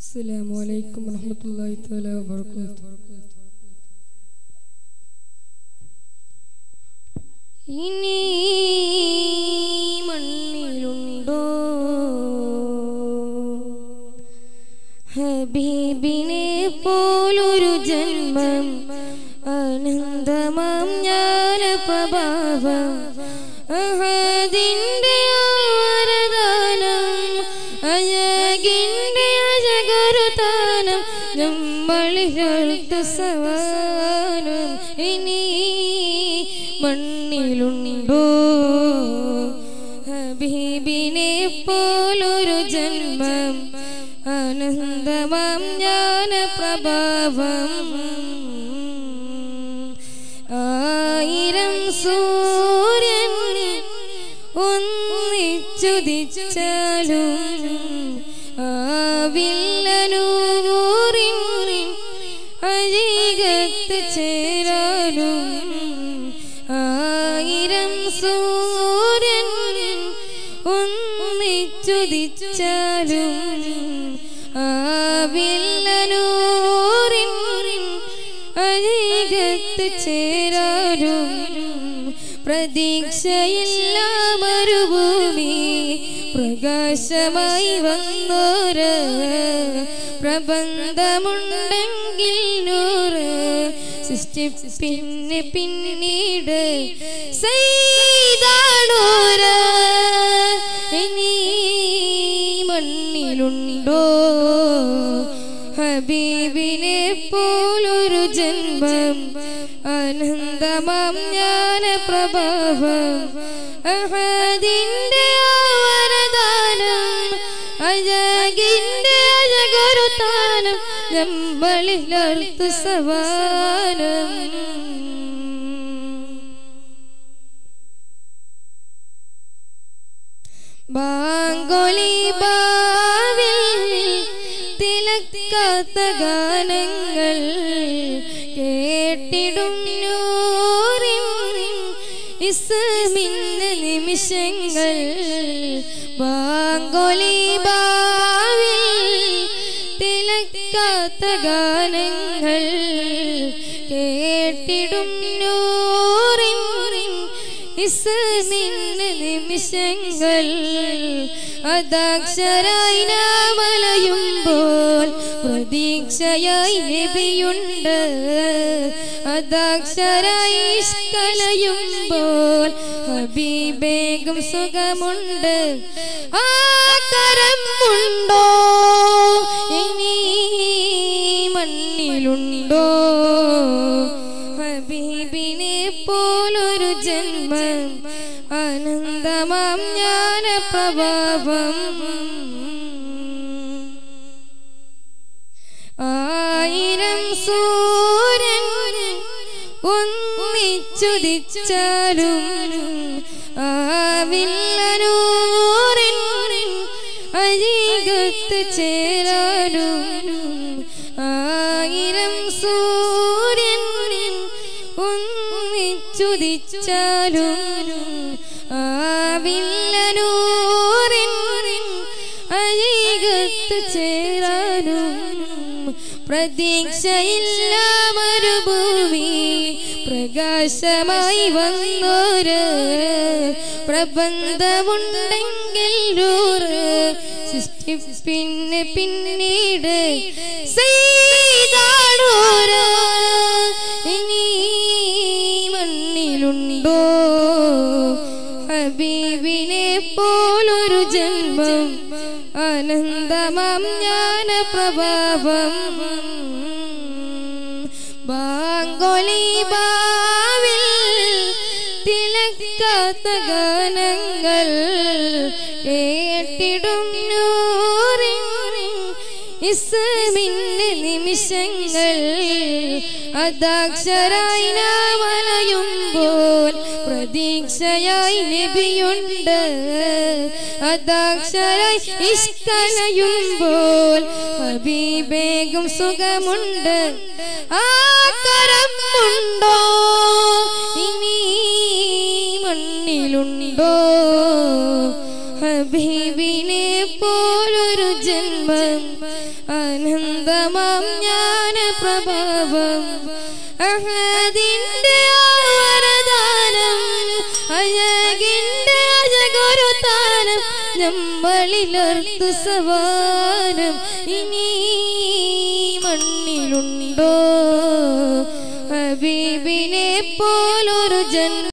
السلام عليكم ورحمة الله تعالى وبركاته ഇനി മണ്ണിലുണ്ടോ ഹബീബിനെ പോലൊരു ജന്മം അനന്തമാം ജ്ഞാന പ്രഭാവം അഹദിന്റെ ആരദാനം അഴകിന്റെ അഴകരുതാനം നമ്മളികൾക്ക് സവാനം ഇനി മണ്ണിലുണ്ടോ ഹബീബിനെ പോലൊരു ജന്മം അനന്തമാം ജ്ഞാന പ്രഭാവം ആയിരം സൂര്യൻ ഒന്നിച്ചുദിച്ചാലും ആവില്ലനൂറിൻ അരികത്ത് ചേരാനും ആയിരം സൂര്യൻ ഒന്നിച്ചുദിച്ചാലും ആവില്ലനൂറിൻ അരികത്ത് ചേരാനും പ്രതീക്ഷയില്ല മരുഭൂമി പ്രകാശമായി വന്നോര് പ്രബന്ധമുണ്ടെങ്കിൽ നൂറ് സൃഷ്ടി പിന്നെ പിന്നീട് സൈതാണോര് ഇനി മണ്ണിലുണ്ടോ ഹബീബിനെ പോലൊരു ജന്മം അനന്തമാം ജ്ഞാന പ്രഭാവം അഹദിന്റെ ആവരദാനം അഴകിന്റെ അഴകൊരുത്താനം നമ്മളിലർത്ത് സവാനം ബാങ്കൊലി ബാവിൽ തിലക്കാത്ത ഗാനങ്ങൾ കേട്ടിടും നൂറിൻ ഇസ്മിന്ന നിമിഷങ്ങൾ ബാങ്കൊലി ബാവിൽ തിലക്കാത്ത ഗാനങ്ങൾ കേട്ടിടും നൂറിൻ ഇസ്മിന്ന നിമിഷങ്ങൾ അദാക്ഷരായി നാമലയുമ്പോൾ പ്രതീക്ഷയായി നബിയുണ്ട് അദാക്ഷരായി ഇഷ്കലയുമ്പോൾ ഹബീബേഗും സുഖമുണ്ട് ആ കരം ഉണ്ടോ ഇനി മണ്ണിലുണ്ടോ ഹബീബിനെ പോലൊരു ജന്മം അനന്തമാം ജ്ഞാന പ്രഭാവം ആയിരം സൂര്യൻ ഒന്നിച്ചുദിച്ചാലും ആവില്ലനൂറിൻ അരികത്ത് ചേരാനും ആയിരം സൂര്യൻ ഒന്നിച്ചുദിച്ചാലും ആവില്ലനൂറിൻ അരികത്ത് ചേരാനും പ്രതീക്ഷയില്ല മരുഭൂമി പ്രകാശമായി വന്നോര് പ്രബന്ധമുണ്ടെങ്കിൽ നൂറ് സൃഷ്ടി പിന്നെ പിന്നീട് സൈതാണോര് ഇനി മണ്ണിലുണ്ടോ ഹബീബിനെ പോലൊരു ജന്മം അനന്തമാം ജ്ഞാന പ്രഭാവം ബാങ്കൊലി ബാവിൽ തിലക്കാത്ത ഗാനങ്ങൾ കേട്ടിടും നൂറിൻ ഇസ്മിന്റെ നിമിഷങ്ങൾ അദാക്ഷരായി നാമലയുമ്പോൾ പ്രതീക്ഷയായി നബിയുണ്ട് അദാക്ഷരായി ഇഷ്കലയുമ്പോൾ ഹബീബേഗും സുഖമുണ്ട് ആ കരം ഉണ്ടോ ഇനി മണ്ണിലുണ്ടോ ഹബീബിനെ പോലൊരു പോലൊരു ജന്മം അനന്തമാം ജ്ഞാന പ്രഭാവം അഹദിന്റെ വരദാനം അഴകിന്റെ അഴകൊരു താനം നമ്മളിലർത്തു സവാനം ഇനി മണ്ണിലുണ്ടോ ഹബീബിനെ പോലൊരു ജന്മ